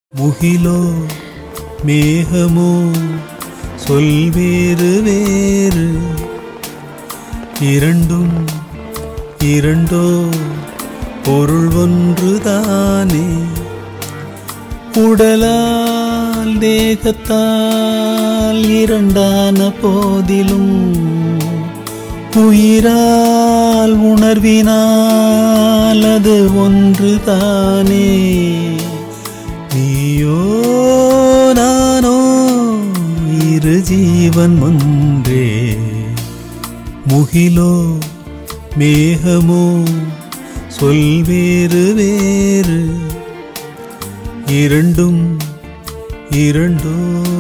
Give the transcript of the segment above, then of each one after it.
முகிலோ மேகமோ சொல் வேறு வேறு இரண்டும் இரண்டோ பொருள் ஒன்றுதானே உடலால் தேகத்தால் இரண்டான போதிலும் உயிரால் உணர்வினால் அது ஒன்றுதானே நீயோ நானோ இரு ஜீவன் ஒன்றே முகிலோ மேகமோ சொல் வேறு வேறு இரண்டும் இரண்டோ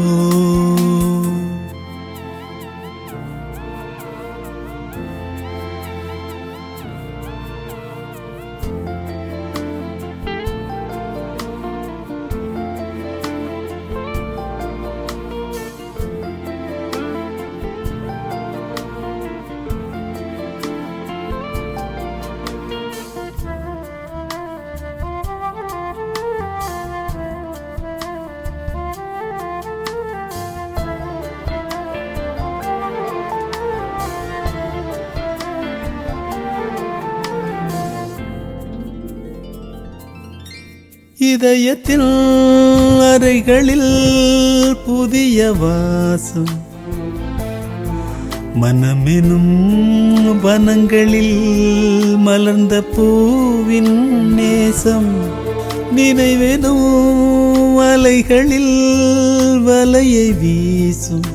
இதயத்தில் அறைகளில் புதிய வாசம் மனமெனும் வனங்களில் மலர்ந்த பூவின் நேசம் நினைவெனும் அலைகளில் வலையை வீசும்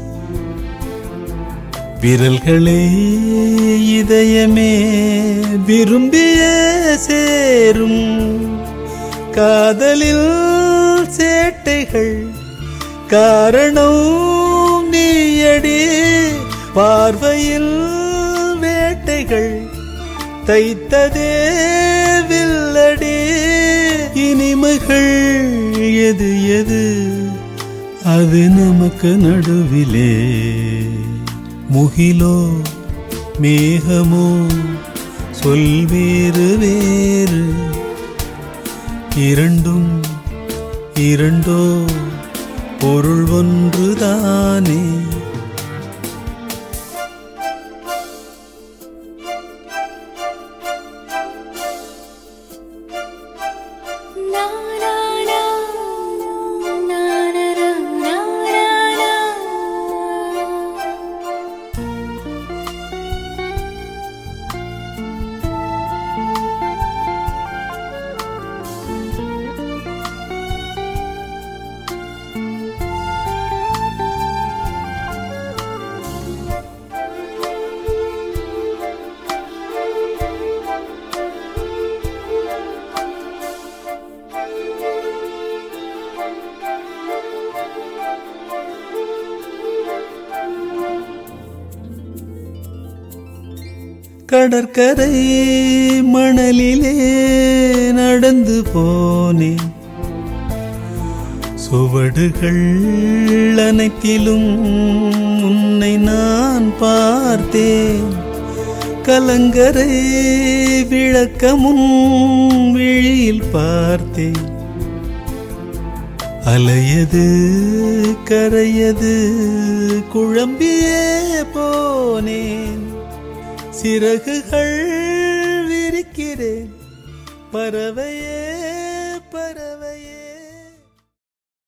விரல்களே இதயமே விரும்பிய சேரும் காதலில் சேட்டைகள் காரணம் நீயடி பார்வையில் வேட்டைகள் தைத்ததே வில்லடி இனிமைகள் எது எது அது நமக்கு நடுவிலே முகிலோ மேகமோ சொல் வேறு வேறு இரண்டும் இரண்டோ பொருள் ஒன்றுதானே Na na na na na na na na கடற்கரை மணலிலே நடந்து போனேன் சுவடுகள் அனைத்திலும் உன்னை நான் பார்த்தேன் கலங்கரை விளக்கமும் விழியில் பார்த்தேன் அலையது கரையது குழம்பியே போனேன் சிறகுகள் விரிக்கிறேன் பறவையே